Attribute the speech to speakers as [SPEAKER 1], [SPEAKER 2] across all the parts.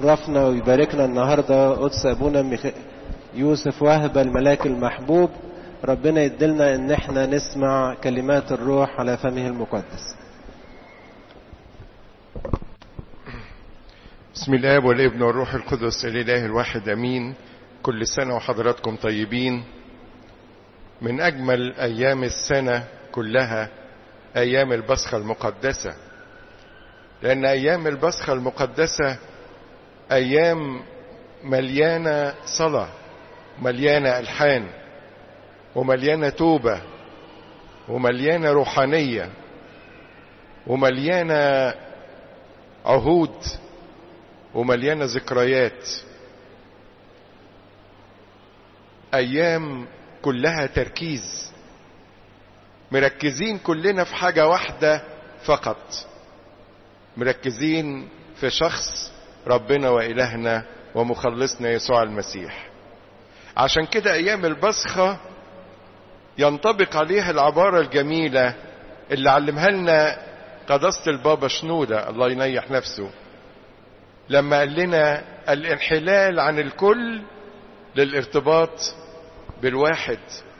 [SPEAKER 1] يشرفنا ويباركنا النهارده قدس ابونا ميخ... يوسف وهب الملاك المحبوب ربنا يدلنا ان احنا نسمع كلمات الروح على فمه المقدس
[SPEAKER 2] بسم الله والابن والروح القدس الاله الواحد امين كل سنه وحضراتكم طيبين من اجمل ايام السنه كلها ايام البصخه المقدسه لان ايام البصخه المقدسه ايام مليانه صلاه مليانه الحان ومليانه توبه ومليانه روحانيه ومليانه عهود ومليانه ذكريات ايام كلها تركيز مركزين كلنا في حاجه واحده فقط مركزين في شخص ربنا والهنا ومخلصنا يسوع المسيح عشان كده ايام البصخه ينطبق عليها العباره الجميله اللي علمها لنا قداسه البابا شنوده الله ينيح نفسه لما قال لنا الانحلال عن الكل للارتباط بالواحد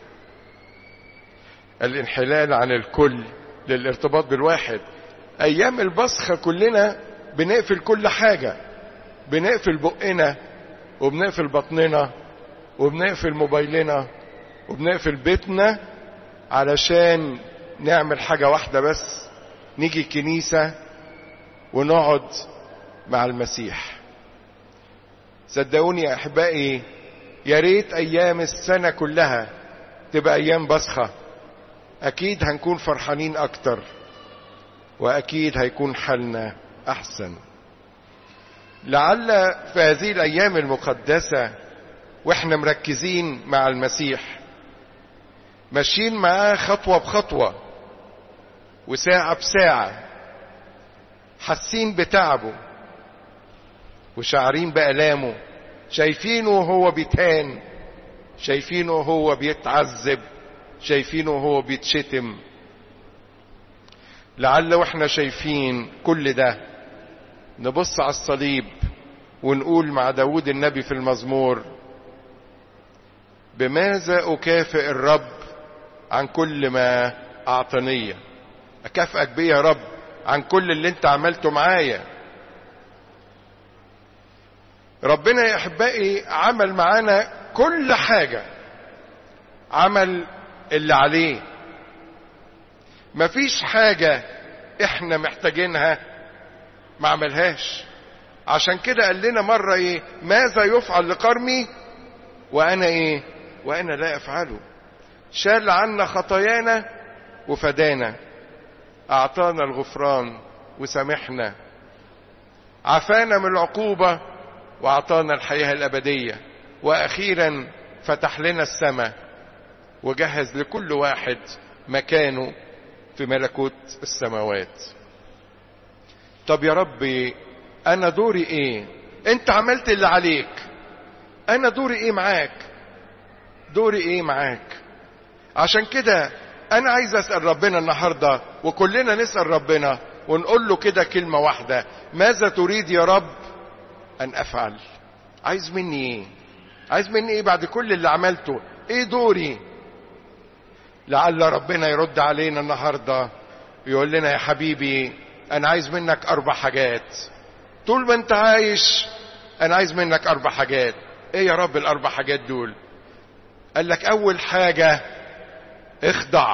[SPEAKER 2] الانحلال عن الكل للارتباط بالواحد ايام البصخه كلنا بنقفل كل حاجه بنقفل بقنا وبنقفل بطننا وبنقفل موبايلنا وبنقفل بيتنا علشان نعمل حاجه واحده بس نيجي الكنيسه ونقعد مع المسيح صدقوني يا احبائي يا ريت ايام السنه كلها تبقى ايام بصخه اكيد هنكون فرحانين اكتر واكيد هيكون حالنا احسن لعل في هذه الايام المقدسه واحنا مركزين مع المسيح ماشيين معاه خطوه بخطوه وساعه بساعه حاسين بتعبه وشاعرين بآلامه شايفينه وهو بيتهان شايفينه وهو بيتعذب شايفينه وهو بيتشتم لعل واحنا شايفين كل ده نبص على الصليب ونقول مع داود النبي في المزمور بماذا أكافئ الرب عن كل ما أعطانية أكافئك بيه يا رب عن كل اللي انت عملته معايا ربنا يا احبائي عمل معانا كل حاجه عمل اللي عليه مفيش حاجه احنا محتاجينها ما عملهاش عشان كده قال لنا مره ايه ماذا يفعل لقرمي وانا ايه وانا لا افعله شال عنا خطايانا وفدانا اعطانا الغفران وسامحنا عفانا من العقوبه واعطانا الحياه الابديه واخيرا فتح لنا السماء وجهز لكل واحد مكانه في ملكوت السماوات طب يا ربي انا دوري ايه انت عملت اللي عليك انا دوري ايه معاك دوري ايه معاك عشان كده انا عايز اسال ربنا النهارده وكلنا نسال ربنا ونقول له كده كلمه واحده ماذا تريد يا رب ان افعل عايز مني ايه عايز مني ايه بعد كل اللي عملته ايه دوري لعل ربنا يرد علينا النهارده يقول لنا يا حبيبي انا عايز منك اربع حاجات طول ما انت عايش انا عايز منك اربع حاجات ايه يا رب الاربع حاجات دول قال لك اول حاجه اخضع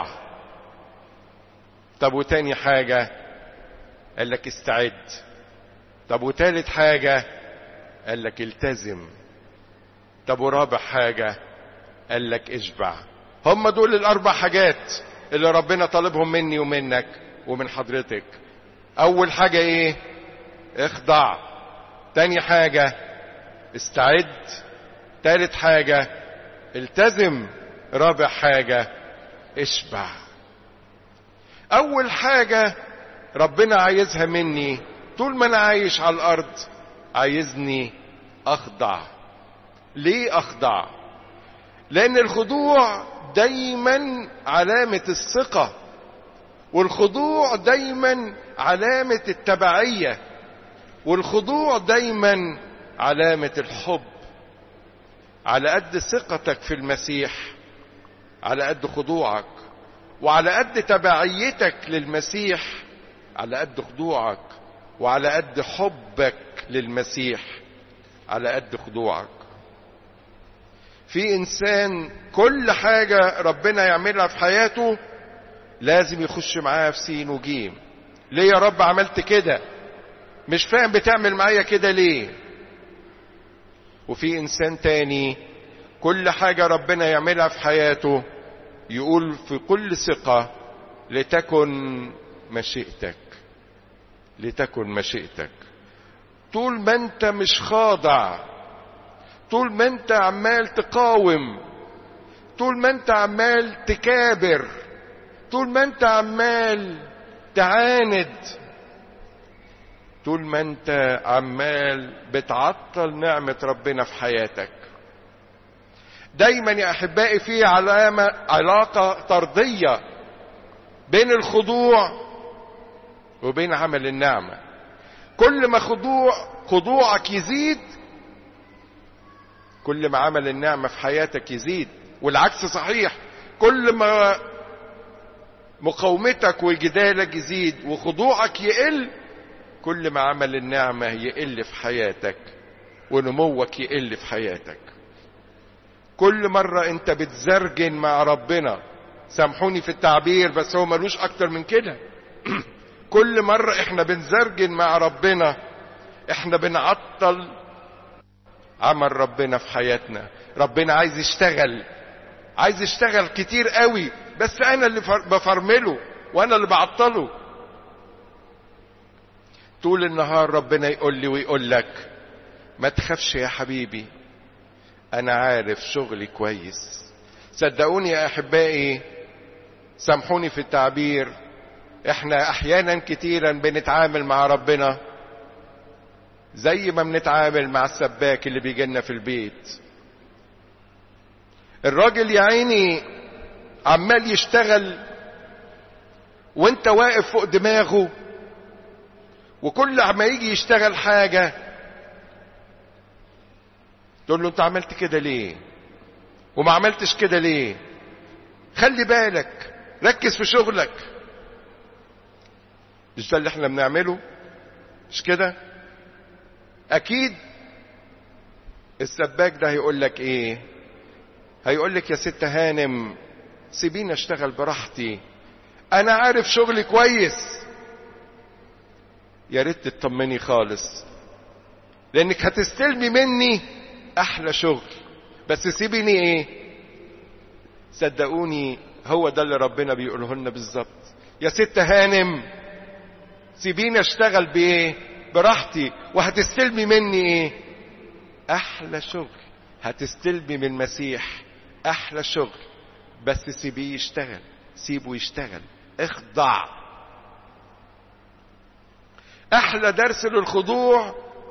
[SPEAKER 2] طب وتاني حاجه قال لك استعد طب وتالت حاجه قال لك التزم طب ورابع حاجة قال لك اشبع هم دول الأربع حاجات اللي ربنا طالبهم مني ومنك ومن حضرتك أول حاجة إيه اخضع تاني حاجة استعد تالت حاجة التزم رابع حاجة اشبع أول حاجة ربنا عايزها مني طول ما أنا عايش على الأرض عايزني اخضع ليه اخضع لان الخضوع دايما علامه الثقه والخضوع دايما علامه التبعيه والخضوع دايما علامة الحب على قد ثقتك في المسيح على قد خضوعك وعلى قد تبعيتك للمسيح على قد خضوعك وعلى قد حبك للمسيح على قد خضوعك في انسان كل حاجة ربنا يعملها في حياته لازم يخش معاها في سين وجيم ليه يا رب عملت كده مش فاهم بتعمل معايا كده ليه وفي انسان تاني كل حاجة ربنا يعملها في حياته يقول في كل ثقة لتكن مشيئتك لتكن مشيئتك طول ما انت مش خاضع طول ما انت عمال تقاوم طول ما انت عمال تكابر طول ما انت عمال تعاند طول ما انت عمال بتعطل نعمة ربنا في حياتك دايما يا احبائي في علامة علاقة طردية بين الخضوع وبين عمل النعمة كل ما خضوع خضوعك يزيد كل ما عمل النعمة في حياتك يزيد والعكس صحيح كل ما مقاومتك وجدالك يزيد وخضوعك يقل كل ما عمل النعمة يقل في حياتك ونموك يقل في حياتك كل مرة انت بتزرجن مع ربنا سامحوني في التعبير بس هو ملوش اكتر من كده كل مرة احنا بنزرجن مع ربنا احنا بنعطل عمل ربنا في حياتنا ربنا عايز يشتغل عايز يشتغل كتير قوي بس انا اللي بفرمله وانا اللي بعطله طول النهار ربنا يقول لي ويقول لك ما تخافش يا حبيبي انا عارف شغلي كويس صدقوني يا احبائي سامحوني في التعبير احنا احيانا كتيرا بنتعامل مع ربنا زي ما بنتعامل مع السباك اللي بيجينا في البيت الراجل يا عيني عمال يشتغل وانت واقف فوق دماغه وكل ما يجي يشتغل حاجة تقول له انت عملت كده ليه وما عملتش كده ليه خلي بالك ركز في شغلك مش ده اللي احنا بنعمله مش كده اكيد السباك ده هيقول لك ايه هيقول لك يا ست هانم سيبيني اشتغل براحتي انا عارف شغلي كويس يا ريت تطمني خالص لانك هتستلمي مني احلى شغل بس سيبيني ايه صدقوني هو ده اللي ربنا بيقوله لنا بالظبط يا ست هانم سيبيني اشتغل بايه براحتي وهتستلمي مني ايه احلى شغل هتستلمي من المسيح احلى شغل بس سيبيه يشتغل سيبه يشتغل اخضع احلى درس للخضوع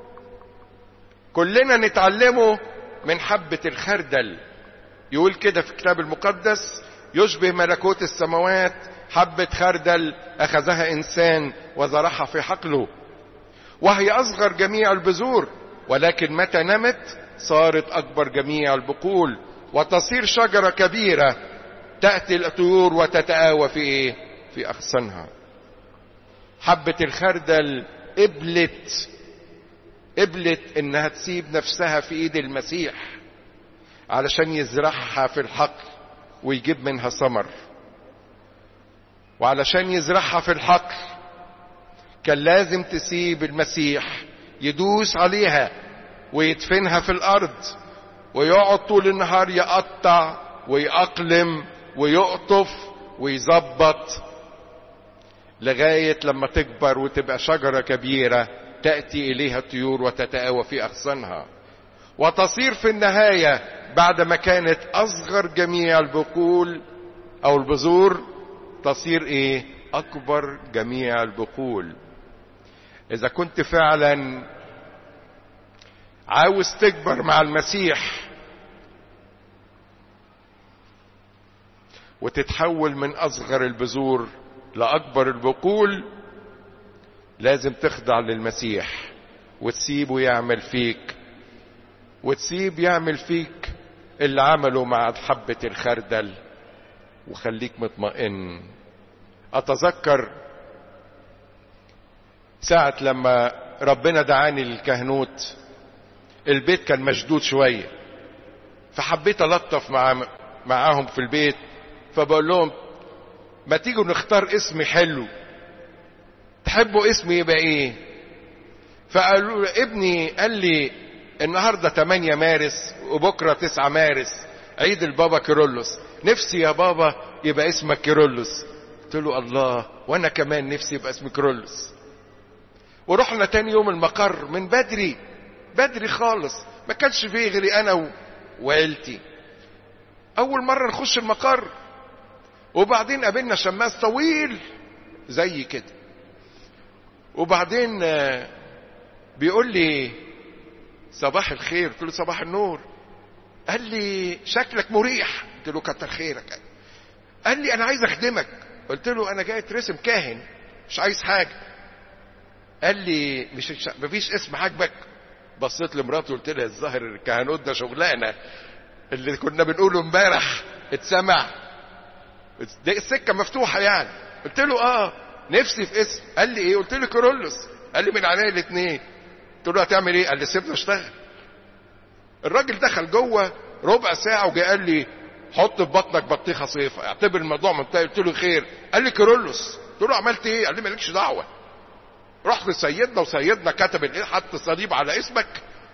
[SPEAKER 2] كلنا نتعلمه من حبة الخردل يقول كده في الكتاب المقدس يشبه ملكوت السماوات حبة خردل أخذها إنسان وزرعها في حقله وهي أصغر جميع البذور ولكن متى نمت صارت أكبر جميع البقول وتصير شجرة كبيرة تأتي الطيور وتتآوى في إيه؟ في أغصانها حبة الخردل قبلت قبلت إنها تسيب نفسها في إيد المسيح علشان يزرعها في الحقل ويجيب منها ثمر وعلشان يزرعها في الحقل كان لازم تسيب المسيح يدوس عليها ويدفنها في الارض ويقعد طول النهار يقطع ويأقلم ويقطف ويظبط لغاية لما تكبر وتبقى شجرة كبيرة تأتي إليها الطيور وتتآوى في أغصانها وتصير في النهاية بعد ما كانت أصغر جميع البقول أو البذور تصير إيه أكبر جميع البقول إذا كنت فعلا عاوز تكبر مع المسيح وتتحول من أصغر البذور لأكبر البقول لازم تخضع للمسيح وتسيبه يعمل فيك وتسيب يعمل فيك اللي عمله مع حبة الخردل وخليك مطمئن اتذكر ساعة لما ربنا دعاني للكهنوت البيت كان مشدود شوية فحبيت الطف مع معاهم في البيت فبقول لهم ما تيجوا نختار اسم حلو تحبوا اسم يبقى ايه فقالوا ابني قال لي النهاردة 8 مارس وبكرة 9 مارس عيد البابا كيرلس نفسي يا بابا يبقى اسمك كيرلس قلت له الله وانا كمان نفسي يبقى اسمي كيرلس ورحنا تاني يوم المقر من بدري بدري خالص ما كانش فيه غيري انا وعيلتي اول مرة نخش المقر وبعدين قابلنا شماس طويل زي كده وبعدين بيقول لي صباح الخير قلت له صباح النور قال لي شكلك مريح قلت له كتر خيرك قال لي انا عايز اخدمك قلت له انا جاي اترسم كاهن مش عايز حاجه قال لي مش مفيش اسم عاجبك بصيت لمراته قلت لها الظاهر الكهنوت ده شغلانه اللي كنا بنقوله امبارح اتسمع دي السكه مفتوحه يعني قلت له اه نفسي في اسم قال لي ايه قلت له كيرلس قال لي من عليا الاثنين قلت له هتعمل ايه قال لي سيبني اشتغل الراجل دخل جوه ربع ساعه وجاي قال لي حط في بطنك بطيخه صيف اعتبر الموضوع منتهي قلت له خير قال لي كيرلس قلت له عملت ايه قال لي مالكش دعوه رحت لسيدنا وسيدنا كتب الايه حط صليب على اسمك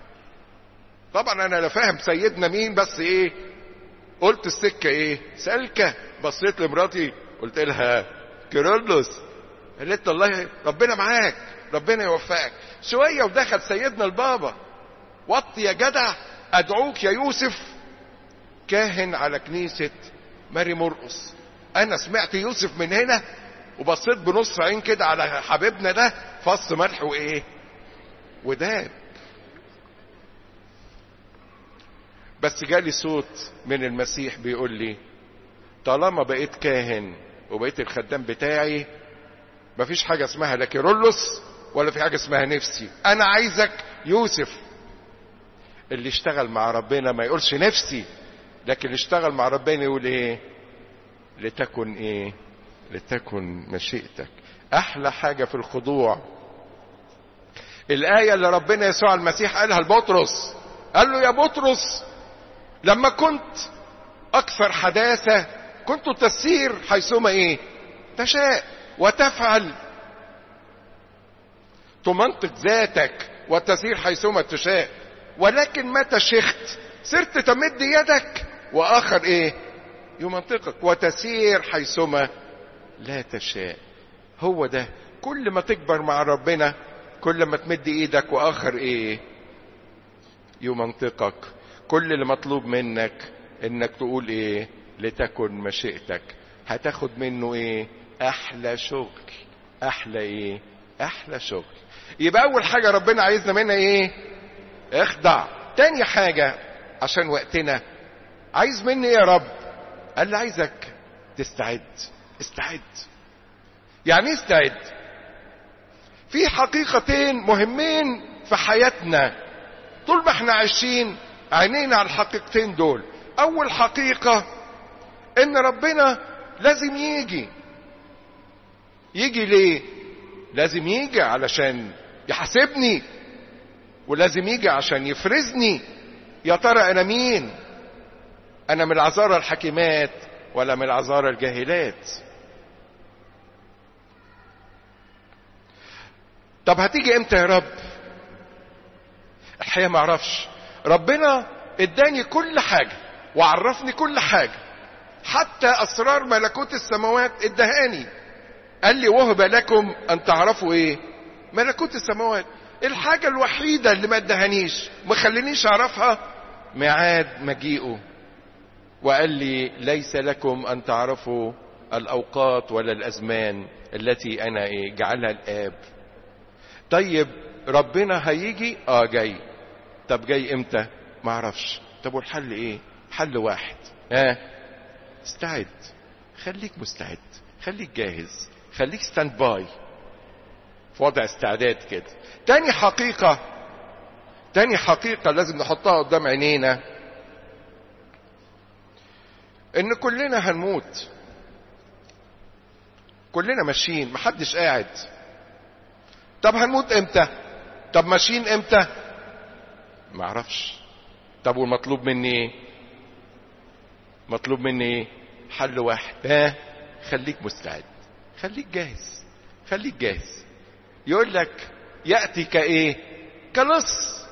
[SPEAKER 2] طبعا انا لا فاهم سيدنا مين بس ايه قلت السكه ايه سلكه بصيت لمراتي قلت لها كيرلس قالت الله ربنا معاك ربنا يوفقك شويه ودخل سيدنا البابا وطي يا جدع ادعوك يا يوسف كاهن على كنيسه ماري مرقص انا سمعت يوسف من هنا وبصيت بنص عين كده على حبيبنا ده فص ملح وايه وداب بس جالي صوت من المسيح بيقول لي طالما بقيت كاهن وبقيت الخدام بتاعي مفيش حاجة اسمها لا كيرلس ولا في حاجة اسمها نفسي انا عايزك يوسف اللي اشتغل مع ربنا ما يقولش نفسي لكن اللي اشتغل مع ربنا يقول ايه لتكن ايه لتكن مشيئتك احلى حاجة في الخضوع الآية اللي ربنا يسوع المسيح قالها لبطرس قال له يا بطرس لما كنت أكثر حداثة كنت تسير حيثما إيه تشاء وتفعل تمنطق ذاتك وتسير حيثما تشاء ولكن متى شخت صرت تمد يدك وآخر إيه يمنطقك وتسير حيثما لا تشاء هو ده كل ما تكبر مع ربنا كل ما تمد ايدك واخر ايه يمنطقك كل اللي مطلوب منك انك تقول ايه لتكن مشيئتك هتاخد منه ايه احلى شغل احلى ايه احلى شغل يبقى اول حاجه ربنا عايزنا منها ايه اخضع تاني حاجه عشان وقتنا عايز مني ايه يا رب قال لي عايزك تستعد استعد يعني ايه استعد في حقيقتين مهمين في حياتنا طول ما احنا عايشين عينينا على الحقيقتين دول اول حقيقة ان ربنا لازم يجي يجي ليه لازم يجي علشان يحاسبني ولازم يجي عشان يفرزني يا ترى انا مين انا من العذارى الحكيمات ولا من العذارى الجاهلات طب هتيجي امتى يا رب الحقيقه ما اعرفش ربنا اداني كل حاجه وعرفني كل حاجه حتى اسرار ملكوت السماوات ادهاني قال لي وهب لكم ان تعرفوا ايه ملكوت السماوات الحاجه الوحيده اللي ما ادهانيش ما خلينيش اعرفها ميعاد مجيئه وقال لي ليس لكم ان تعرفوا الاوقات ولا الازمان التي انا ايه جعلها الاب طيب ربنا هيجي اه جاي طب جاي امتى ما اعرفش طب والحل ايه حل واحد ها آه. استعد خليك مستعد خليك جاهز خليك ستاند باي في وضع استعداد كده تاني حقيقة تاني حقيقة لازم نحطها قدام عينينا ان كلنا هنموت كلنا ماشيين محدش قاعد طب هنموت امتى طب ماشيين امتى معرفش طب والمطلوب مني ايه مطلوب مني ايه حل واحد ها خليك مستعد خليك جاهز خليك جاهز يقول لك ياتي كايه كلص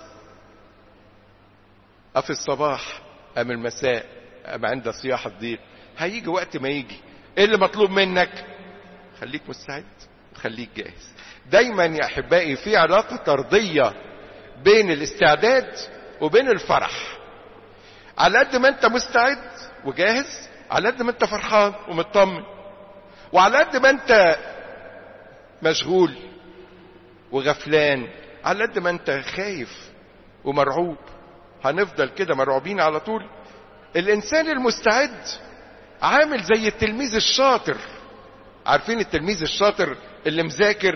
[SPEAKER 2] افي الصباح ام المساء ام عند صياح الضيق هيجي وقت ما يجي ايه اللي مطلوب منك خليك مستعد وخليك جاهز دايما يا احبائي في علاقه طرديه بين الاستعداد وبين الفرح على قد ما انت مستعد وجاهز على قد ما انت فرحان ومطمن وعلى قد ما انت مشغول وغفلان على قد ما انت خايف ومرعوب هنفضل كده مرعوبين على طول الانسان المستعد عامل زي التلميذ الشاطر عارفين التلميذ الشاطر اللي مذاكر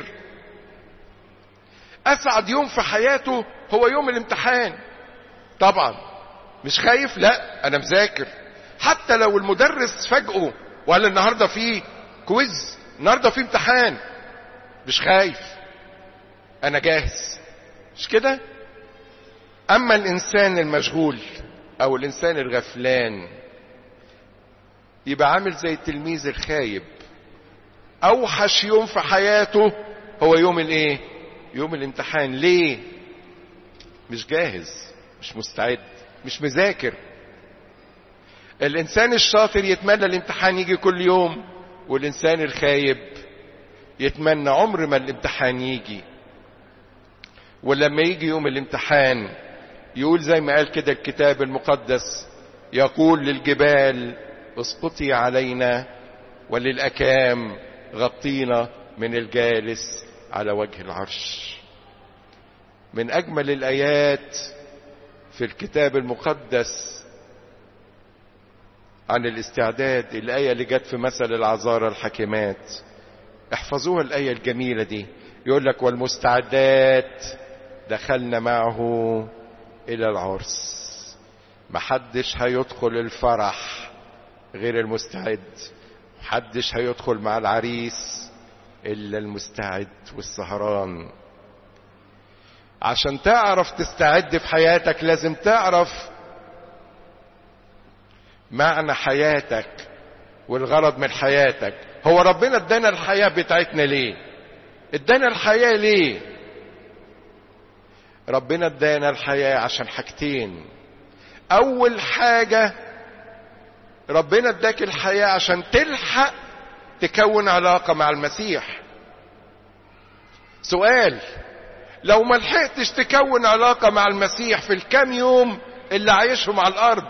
[SPEAKER 2] اسعد يوم في حياته هو يوم الامتحان طبعا مش خايف لا انا مذاكر حتى لو المدرس فاجئه وقال النهارده في كويز النهارده في امتحان مش خايف انا جاهز مش كده اما الانسان المشغول او الانسان الغفلان يبقى عامل زي التلميذ الخايب اوحش يوم في حياته هو يوم الايه يوم الامتحان ليه مش جاهز مش مستعد مش مذاكر الانسان الشاطر يتمنى الامتحان يجي كل يوم والانسان الخايب يتمنى عمر ما الامتحان يجي ولما يجي يوم الامتحان يقول زي ما قال كده الكتاب المقدس يقول للجبال اسقطي علينا وللأكام غطينا من الجالس على وجه العرش من أجمل الآيات في الكتاب المقدس عن الاستعداد الآية اللي جت في مثل العذارى الحكيمات احفظوها الآية الجميلة دي يقول لك والمستعدات دخلنا معه إلى العرس محدش هيدخل الفرح غير المستعد محدش هيدخل مع العريس إلا المستعد والسهران عشان تعرف تستعد في حياتك لازم تعرف معنى حياتك والغرض من حياتك هو ربنا ادانا الحياة بتاعتنا ليه ادانا الحياة ليه ربنا ادانا الحياة عشان حاجتين اول حاجة ربنا اداك الحياة عشان تلحق تكون علاقة مع المسيح سؤال لو ما لحقتش تكون علاقة مع المسيح في الكام يوم اللي عايشهم على الارض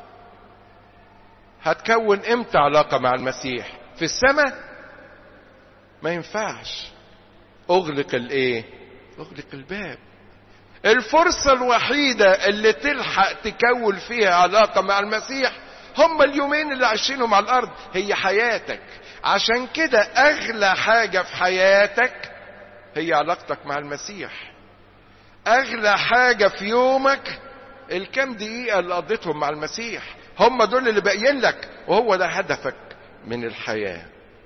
[SPEAKER 2] هتكون امتى علاقة مع المسيح في السماء ما ينفعش اغلق الايه اغلق الباب الفرصة الوحيدة اللي تلحق تكون فيها علاقة مع المسيح هم اليومين اللي عايشينهم على الارض هي حياتك عشان كده اغلى حاجة في حياتك هي علاقتك مع المسيح اغلى حاجة في يومك الكام دقيقة اللي قضيتهم مع المسيح هم دول اللي باقيين لك وهو ده هدفك من الحياة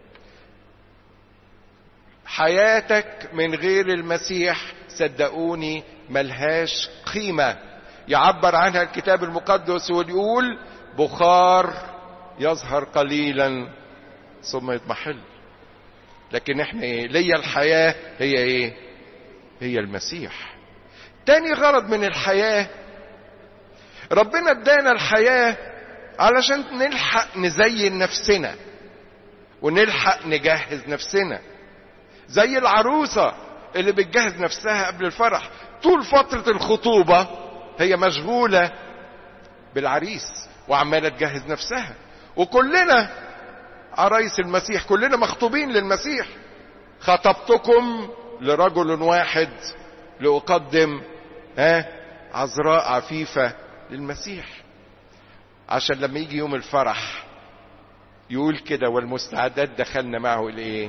[SPEAKER 2] حياتك من غير المسيح صدقوني ملهاش قيمة يعبر عنها الكتاب المقدس ويقول بخار يظهر قليلا ثم يضمحل لكن احنا ايه ليا الحياة هي ايه هي المسيح تاني غرض من الحياة ربنا ادانا الحياة علشان نلحق نزين نفسنا ونلحق نجهز نفسنا زي العروسة اللي بتجهز نفسها قبل الفرح طول فترة الخطوبة هي مشغولة بالعريس وعمالة تجهز نفسها وكلنا عرايس المسيح كلنا مخطوبين للمسيح خطبتكم لرجل واحد لأقدم ها عذراء عفيفة للمسيح عشان لما يجي يوم الفرح يقول كده والمستعدات دخلنا معه الايه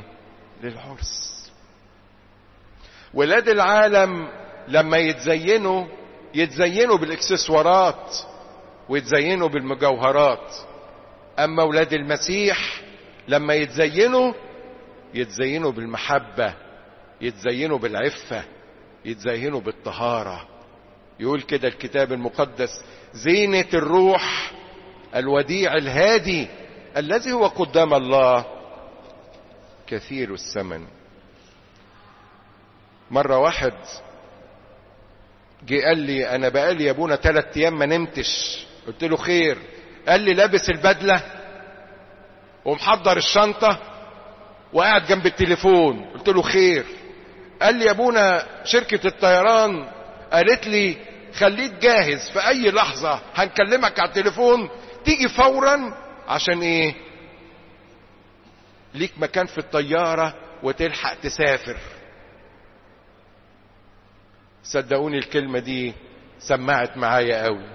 [SPEAKER 2] للعرس ولاد العالم لما يتزينوا يتزينوا بالاكسسوارات ويتزينوا بالمجوهرات اما اولاد المسيح لما يتزينوا يتزينوا بالمحبة يتزينوا بالعفة يتزينوا بالطهارة يقول كده الكتاب المقدس زينة الروح الوديع الهادي الذي هو قدام الله كثير الثمن مرة واحد جه قال لي انا بقالي يا ابونا ثلاث ايام ما نمتش قلت له خير قال لي لابس البدلة ومحضر الشنطة وقاعد جنب التليفون قلت له خير قال لي يا ابونا شركة الطيران قالت لي خليك جاهز في اي لحظة هنكلمك على التليفون تيجي فورا عشان ايه ليك مكان في الطيارة وتلحق تسافر صدقوني الكلمة دي سمعت معايا قوي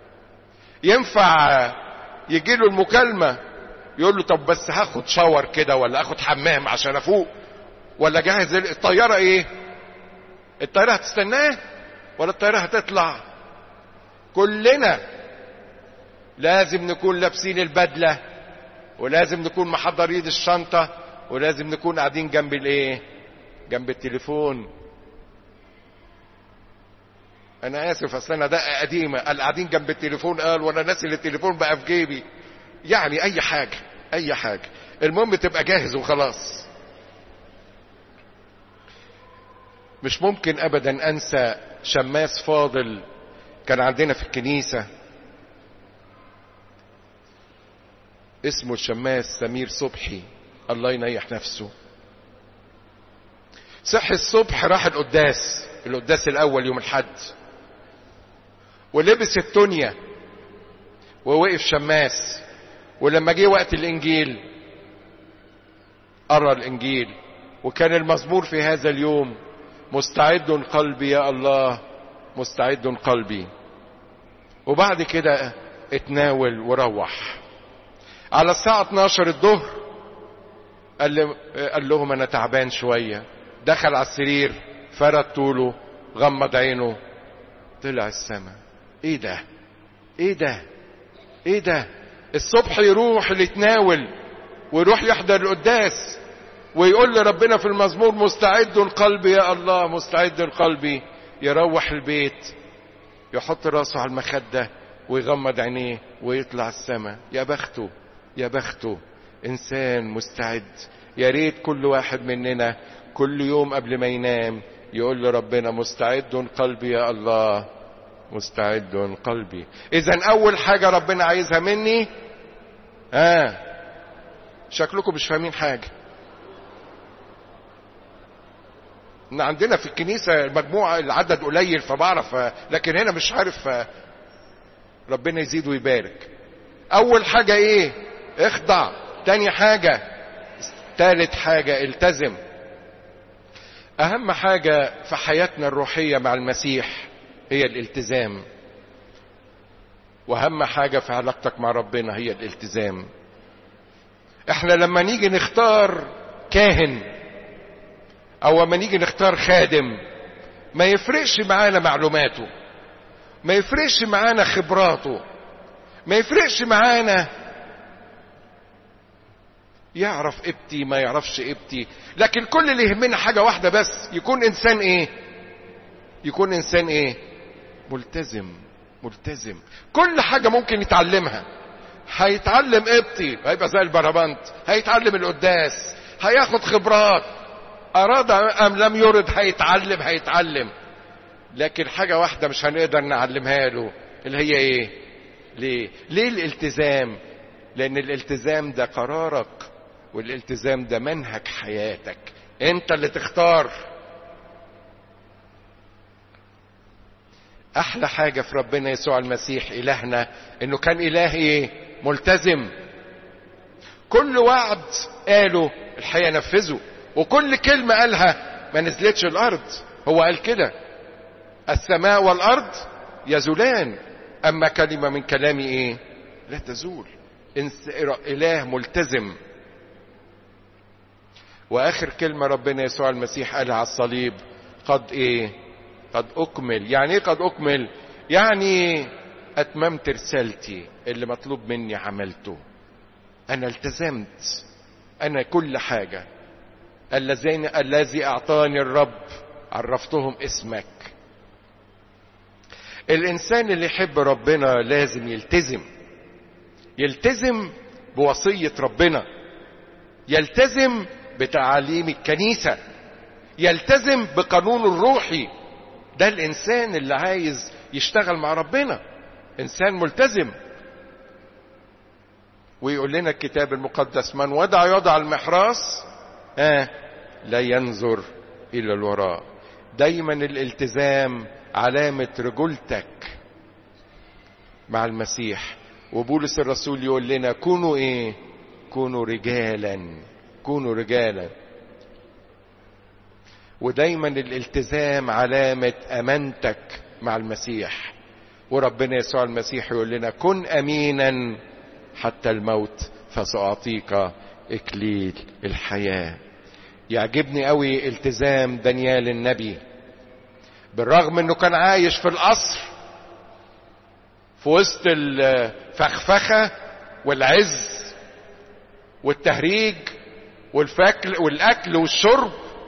[SPEAKER 2] ينفع يجي له المكالمة يقول له طب بس هاخد شاور كده ولا اخد حمام عشان افوق ولا جاهز الطيارة ايه الطيارة هتستناه ولا الطيارة هتطلع كلنا لازم نكون لابسين البدلة ولازم نكون محضرين الشنطة ولازم نكون قاعدين جنب الايه جنب التليفون انا اسف اصل انا دقه قديمه قال قاعدين جنب التليفون قال وانا ناسي التليفون بقى في جيبي يعني اي حاجه اي حاجه المهم تبقى جاهز وخلاص مش ممكن ابدا انسى شماس فاضل كان عندنا في الكنيسه اسمه الشماس سمير صبحي الله ينيح نفسه صحي الصبح راح القداس القداس الاول يوم الحد ولبس التونيا ووقف شماس ولما جه وقت الانجيل قرا الانجيل وكان المزمور في هذا اليوم مستعد قلبي يا الله مستعد قلبي وبعد كده اتناول وروح على الساعة 12 الظهر قال, قال لهم انا تعبان شوية دخل على السرير فرد طوله غمض عينه طلع السماء ايه ده ايه ده ايه ده الصبح يروح يتناول ويروح يحضر القداس ويقول لربنا في المزمور مستعد قلبي يا الله مستعد قلبي يروح البيت يحط راسه على المخدة ويغمض عينيه ويطلع السماء يا بخته يا بخته انسان مستعد يا ريت كل واحد مننا كل يوم قبل ما ينام يقول لربنا مستعد قلبي يا الله مستعد قلبي اذا اول حاجة ربنا عايزها مني ها آه. شكلكم مش فاهمين حاجة ان عندنا في الكنيسة المجموعة العدد قليل فبعرف لكن هنا مش عارف ربنا يزيد ويبارك اول حاجة ايه اخضع تاني حاجة تالت حاجة التزم اهم حاجة في حياتنا الروحية مع المسيح هي الالتزام واهم حاجة في علاقتك مع ربنا هي الالتزام احنا لما نيجي نختار كاهن او لما نيجي نختار خادم ما يفرقش معانا معلوماته ما يفرقش معانا خبراته ما يفرقش معانا يعرف ابتي ما يعرفش ابتي لكن كل اللي يهمنا حاجة واحدة بس يكون انسان ايه يكون انسان ايه ملتزم ملتزم كل حاجة ممكن يتعلمها هيتعلم ابتي هيبقى زي البربنت هيتعلم القداس هياخد خبرات اراد ام لم يرد هيتعلم هيتعلم لكن حاجة واحدة مش هنقدر نعلمها له اللي هي ايه ليه ليه الالتزام لان الالتزام ده قرارك والالتزام ده منهج حياتك انت اللي تختار احلى حاجة في ربنا يسوع المسيح الهنا انه كان اله ايه ملتزم كل وعد قاله الحقيقة نفذه وكل كلمة قالها ما نزلتش الارض هو قال كده السماء والارض يزولان اما كلمة من كلامي ايه لا تزول اله ملتزم واخر كلمة ربنا يسوع المسيح قالها على الصليب قد ايه قد اكمل يعني ايه قد اكمل يعني اتممت رسالتي اللي مطلوب مني عملته انا التزمت انا كل حاجه الذين الذي اعطاني الرب عرفتهم اسمك الانسان اللي يحب ربنا لازم يلتزم يلتزم بوصيه ربنا يلتزم بتعاليم الكنيسه يلتزم بقانونه الروحي ده الانسان اللي عايز يشتغل مع ربنا انسان ملتزم ويقول لنا الكتاب المقدس من وضع يضع المحراس آه لا ينظر الى الوراء دايما الالتزام علامة رجولتك مع المسيح وبولس الرسول يقول لنا كونوا ايه كونوا رجالا كونوا رجالا ودايما الالتزام علامة امانتك مع المسيح وربنا يسوع المسيح يقول لنا كن امينا حتى الموت فسأعطيك اكليل الحياة يعجبني قوي التزام دانيال النبي بالرغم انه كان عايش في القصر في وسط الفخفخة والعز والتهريج والفكل والاكل والشرب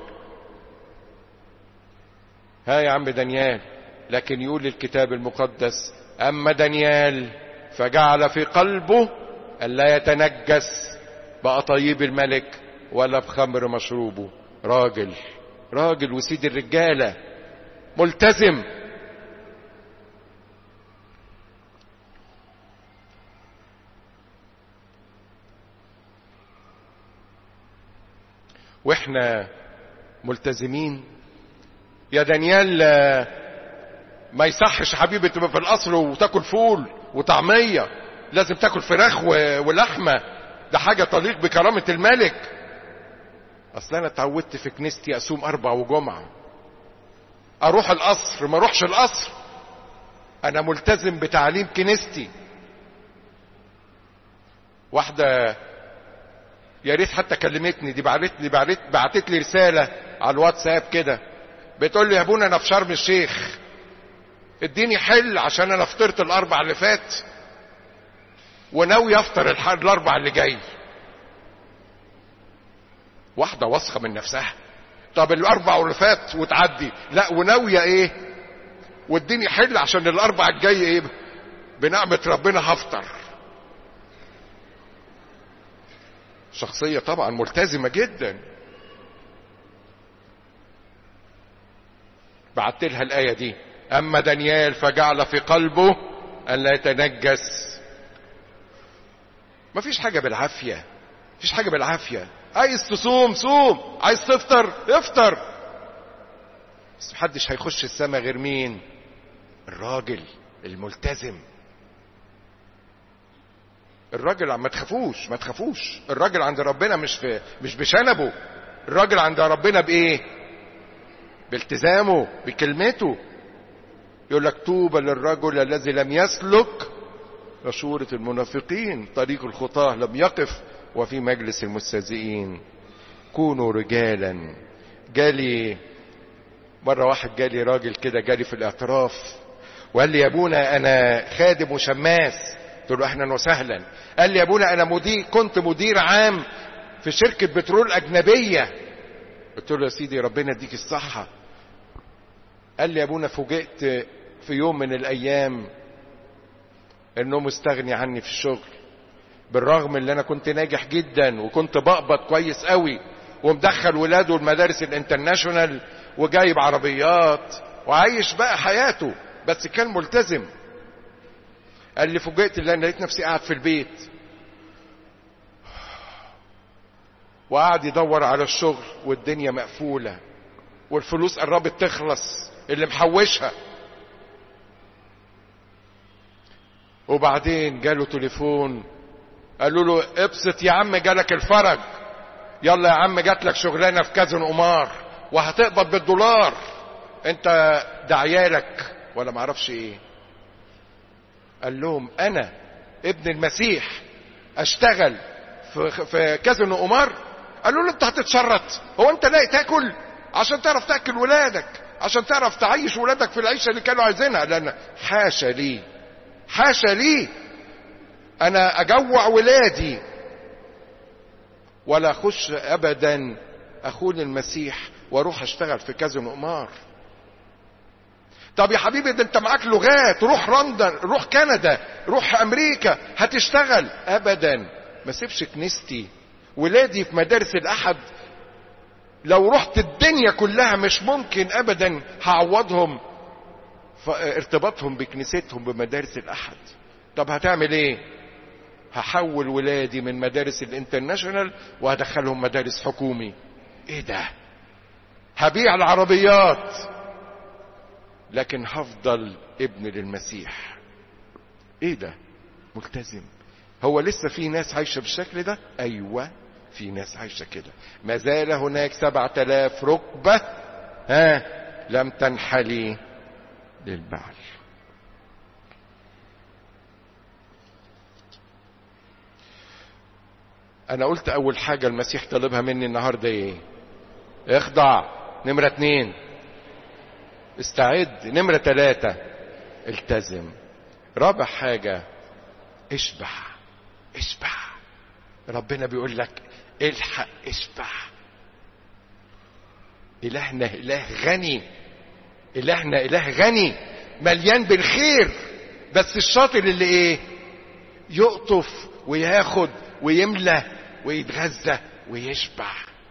[SPEAKER 2] ها يا عم دانيال لكن يقول الكتاب المقدس اما دانيال فجعل في قلبه الا يتنجس بأطايب الملك ولا بخمر مشروبه راجل راجل وسيد الرجاله ملتزم واحنا ملتزمين يا دانيال ما يصحش حبيبي تبقى في القصر وتاكل فول وطعميه لازم تاكل فراخ ولحمه ده حاجه تليق بكرامه الملك اصل انا اتعودت في كنيستي اصوم اربع وجمعه اروح القصر ما اروحش القصر انا ملتزم بتعليم كنيستي واحدة يا ريت حتى كلمتني دي بعتت لي بعتت بعتت لي رسالة على الواتساب كده بتقول لي يا ابونا انا في شرم الشيخ اديني حل عشان انا فطرت الاربع اللي فات وناوي افطر الاربع اللي جاي واحدة واثقة من نفسها طب الاربع اللي فات وتعدي لا وناويه ايه واديني حل عشان الاربع الجاي ايه بنعمه ربنا هفطر شخصيه طبعا ملتزمه جدا بعت لها الايه دي اما دانيال فجعل في قلبه ان لا يتنجس مفيش حاجه بالعافيه مفيش حاجه بالعافيه عايز تصوم صوم عايز تفطر افطر بس محدش هيخش السما غير مين الراجل الملتزم الراجل ما تخافوش ما تخافوش الراجل عند ربنا مش في مش بشنبه الراجل عند ربنا بايه بالتزامه بكلمته يقول لك طوبى للرجل الذي لم يسلك مشورة المنافقين طريق الخطاه لم يقف وفي مجلس المستهزئين كونوا رجالا جالي مرة واحد جالي راجل كده جالي في الاعتراف وقال لي يا ابونا انا خادم وشماس قلت له اهلا وسهلا قال لي يا ابونا انا مدير كنت مدير عام في شركة بترول اجنبية قلت له يا سيدي ربنا يديك الصحة قال لي يا ابونا فوجئت في يوم من الايام انه مستغني عني في الشغل بالرغم ان انا كنت ناجح جدا وكنت بقبض كويس قوي ومدخل ولاده المدارس الانترناشونال وجايب عربيات وعايش بقى حياته بس كان ملتزم قال لي فوجئت ان انا لقيت نفسي قاعد في البيت وقعد يدور على الشغل والدنيا مقفوله والفلوس قربت تخلص اللي محوشها وبعدين جاله تليفون قالوا له ابسط يا عم جالك الفرج يلا يا عم جات لك شغلانه في كازن قمار وهتقبض بالدولار انت ده عيالك ولا معرفش ايه قال لهم انا ابن المسيح اشتغل في في كازن قمار قالوا له انت هتتشرط هو انت لاقي تاكل عشان تعرف تاكل ولادك عشان تعرف تعيش ولادك في العيشه اللي كانوا عايزينها لان حاشا لي حاشا لي انا اجوع ولادي ولا اخش ابدا اخون المسيح واروح اشتغل في كازينو قمار طب يا حبيبي ده انت معاك لغات روح لندن روح كندا روح امريكا هتشتغل ابدا ما سيبش كنيستي ولادي في مدارس الاحد لو رحت الدنيا كلها مش ممكن ابدا هعوضهم ارتباطهم بكنيستهم بمدارس الاحد طب هتعمل ايه هحول ولادي من مدارس الانترناشونال وهدخلهم مدارس حكومي ايه ده هبيع العربيات لكن هفضل ابن للمسيح ايه ده ملتزم هو لسه في ناس عايشه بالشكل ده ايوه في ناس عايشه كده ما زال هناك سبعة آلاف ركبة ها لم تنحلي للبعل انا قلت اول حاجة المسيح طلبها مني النهاردة ايه اخضع نمرة اتنين استعد نمرة تلاتة التزم رابع حاجة اشبع اشبع ربنا بيقول لك الحق اشبع إلهنا إله غني إلهنا إله غني مليان بالخير بس الشاطر اللي إيه يقطف وياخد ويملى ويتغذى ويشبع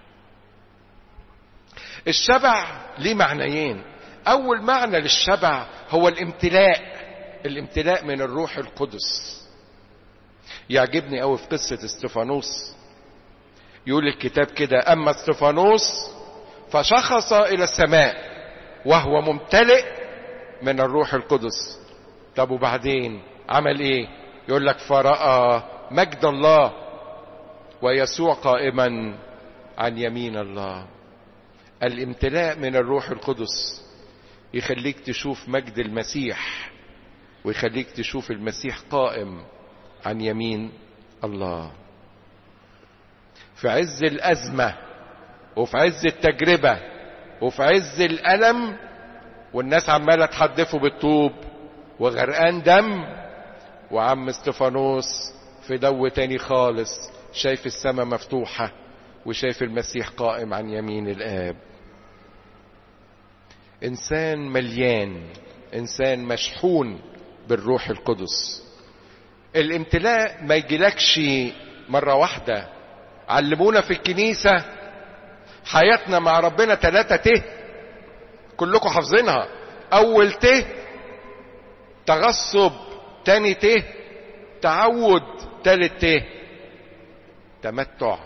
[SPEAKER 2] الشبع ليه معنيين أول معنى للشبع هو الامتلاء الامتلاء من الروح القدس يعجبني قوي في قصة استفانوس يقول الكتاب كده أما استفانوس فشخص إلى السماء وهو ممتلئ من الروح القدس طب وبعدين عمل ايه يقول لك فرأى مجد الله ويسوع قائما عن يمين الله الامتلاء من الروح القدس يخليك تشوف مجد المسيح ويخليك تشوف المسيح قائم عن يمين الله في عز الأزمة وفي عز التجربة وفي عز الألم والناس عمالة تحدفه بالطوب وغرقان دم وعم استفانوس في دو تاني خالص شايف السماء مفتوحة وشايف المسيح قائم عن يمين الآب إنسان مليان إنسان مشحون بالروح القدس الامتلاء ما يجيلكش مرة واحدة علمونا في الكنيسة حياتنا مع ربنا ثلاثة ته كلكم حافظينها أول ته تغصب تاني ته تعود تالت ته تمتع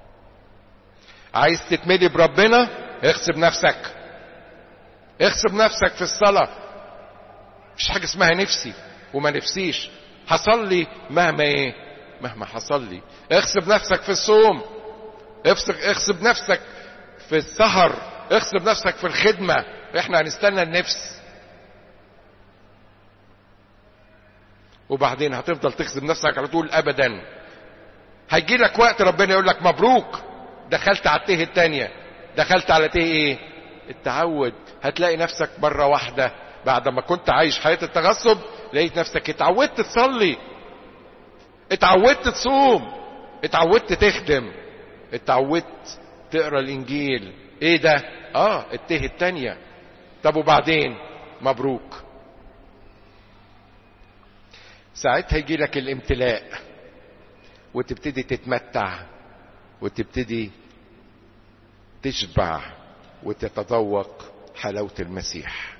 [SPEAKER 2] عايز تتملي بربنا اغصب نفسك اغصب نفسك في الصلاة مش حاجة اسمها نفسي وما نفسيش حصل لي مهما ايه مهما حصل لي اغصب نفسك في الصوم اغصب نفسك في السهر اغصب نفسك في الخدمة احنا هنستنى النفس وبعدين هتفضل تغصب نفسك على طول ابدا هيجي لك وقت ربنا يقول لك مبروك دخلت على التيه التانية دخلت على تيه ايه التعود هتلاقي نفسك مرة واحدة بعد ما كنت عايش حياة التغصب لقيت نفسك اتعودت تصلي اتعودت تصوم اتعودت تخدم اتعودت تقرا الانجيل ايه ده اه الته التانية طب وبعدين مبروك ساعتها يجي لك الامتلاء وتبتدي تتمتع وتبتدي تشبع وتتذوق حلاوة المسيح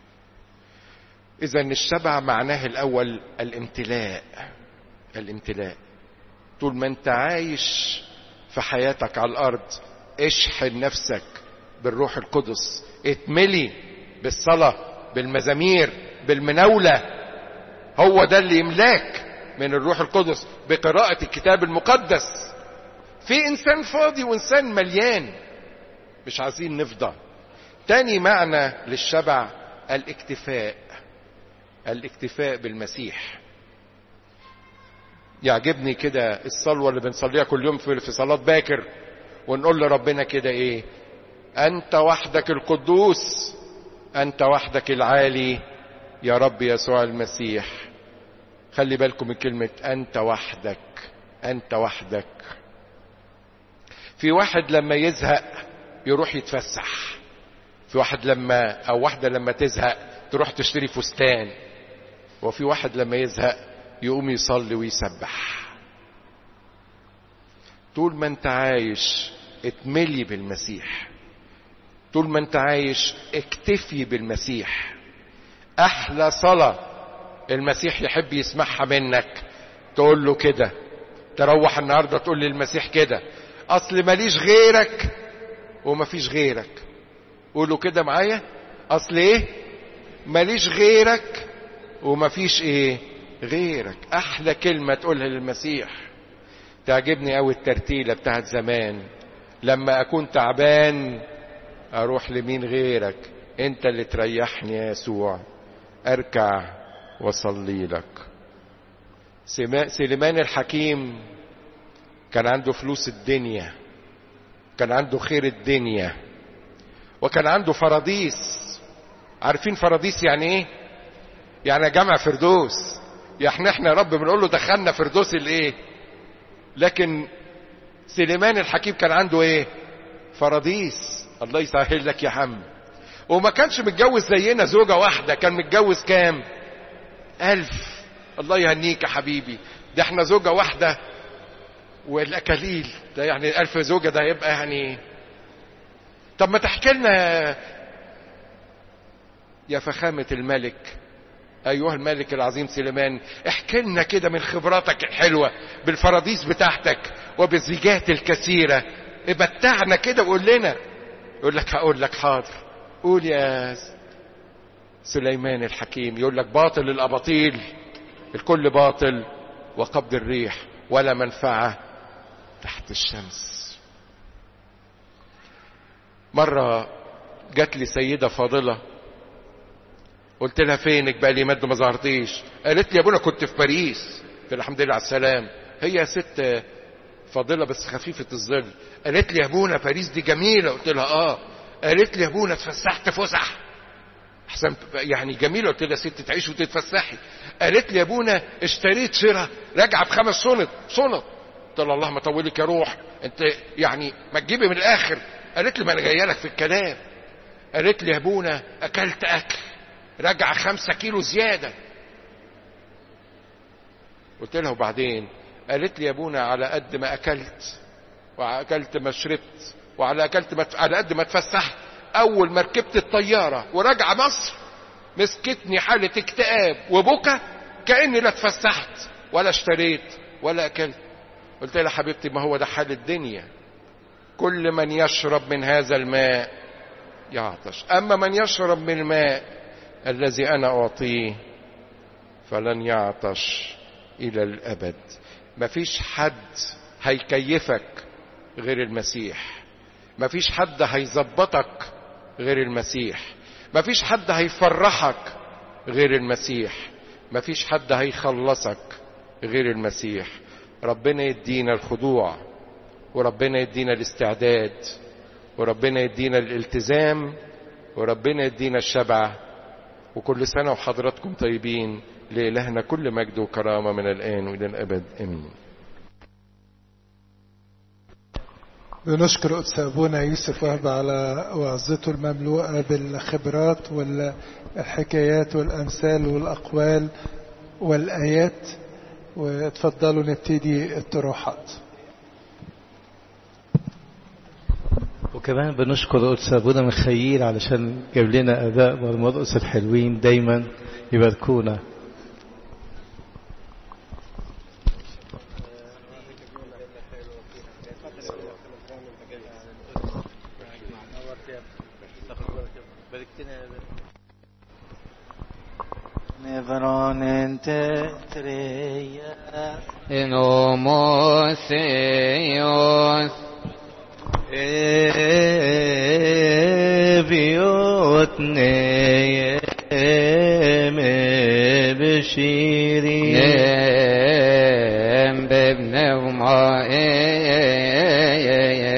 [SPEAKER 2] إذا الشبع معناه الأول الامتلاء الامتلاء طول ما أنت عايش في حياتك على الأرض اشحن نفسك بالروح القدس اتملي بالصلاة بالمزامير بالمناولة هو ده اللي يملاك من الروح القدس بقراءة الكتاب المقدس في إنسان فاضي وإنسان مليان مش عايزين نفضى تاني معنى للشبع الاكتفاء الاكتفاء بالمسيح يعجبني كده الصلوة اللي بنصليها كل يوم في صلاة باكر ونقول لربنا كده ايه انت وحدك القدوس أنت وحدك العالي يا رب يسوع المسيح خلي بالكم من كلمة أنت وحدك أنت وحدك في واحد لما يزهق يروح يتفسح في واحد لما أو واحدة لما تزهق تروح تشتري فستان وفي واحد لما يزهق يقوم يصلي ويسبح طول ما انت عايش اتملي بالمسيح طول ما انت عايش اكتفي بالمسيح احلى صلاة المسيح يحب يسمعها منك تقول له كده تروح النهاردة تقول للمسيح كده اصل ماليش غيرك ومفيش غيرك قولوا كده معايا اصل ايه ماليش غيرك ومفيش ايه غيرك احلى كلمة تقولها للمسيح تعجبني قوي الترتيلة بتاعت زمان لما اكون تعبان اروح لمين غيرك انت اللي تريحني يا يسوع اركع واصلي لك سليمان الحكيم كان عنده فلوس الدنيا كان عنده خير الدنيا وكان عنده فراديس عارفين فراديس يعني ايه يعني جمع فردوس يعني احنا يا رب بنقول له دخلنا فردوس الايه لكن سليمان الحكيم كان عنده ايه فراديس الله يسهل لك يا حم وما كانش متجوز زينا زوجة واحدة كان متجوز كام ألف الله يهنيك يا حبيبي ده احنا زوجة واحدة والأكاليل ده يعني ألف زوجة ده يبقى يعني طب ما تحكي لنا يا فخامة الملك أيها الملك العظيم سليمان احكي لنا كده من خبراتك الحلوة بالفراديس بتاعتك وبالزيجات الكثيرة ابتعنا كده وقول لنا يقول لك هقول لك حاضر قول يا سليمان الحكيم يقول لك باطل الأباطيل الكل باطل وقبض الريح ولا منفعة تحت الشمس مرة جات لي سيدة فاضلة قلت لها فينك بقى لي مد ما ظهرتيش قالت لي يا ابونا كنت في باريس قلت لها الحمد لله على السلام هي ست فاضلة بس خفيفة الظل قالت لي يا ابونا باريس دي جميلة قلت لها اه قالت لي يا ابونا اتفسحت فسح احسن يعني جميلة قلت لها ست تعيش وتتفسحي قالت لي يا ابونا اشتريت شرة راجعة بخمس سنط سنط قلت لها الله ما طولك يا روح انت يعني ما تجيبي من الاخر قالت لي ما انا جايه لك في الكلام قالت لي يا ابونا اكلت اكل رجع خمسة كيلو زيادة قلت لها وبعدين قالت لي يا ابونا على قد ما اكلت واكلت ما شربت وعلى اكلت ما على قد ما اتفسحت اول ما ركبت الطيارة وراجعة مصر مسكتني حالة اكتئاب وبكى كأني لا اتفسحت ولا اشتريت ولا اكلت قلت لها حبيبتي ما هو ده حال الدنيا كل من يشرب من هذا الماء يعطش اما من يشرب من الماء الذي انا اعطيه فلن يعطش الى الابد مفيش حد هيكيفك غير المسيح مفيش حد هيظبطك غير المسيح مفيش حد هيفرحك غير المسيح مفيش حد هيخلصك غير المسيح ربنا يدينا الخضوع وربنا يدينا الاستعداد وربنا يدينا الالتزام وربنا يدينا الشبع وكل سنة وحضراتكم طيبين لإلهنا كل مجد وكرامة من الآن وإلى الأبد آمين
[SPEAKER 3] بنشكر قدس أبونا يوسف وهب على وعظته المملوءة بالخبرات والحكايات والأمثال والأقوال والآيات وتفضلوا نبتدي الطروحات
[SPEAKER 4] وكمان بنشكر قدس أبونا مخيل علشان جاب لنا أداء والمرقص الحلوين دايما يباركونا
[SPEAKER 5] En homoseos
[SPEAKER 4] بيوتنا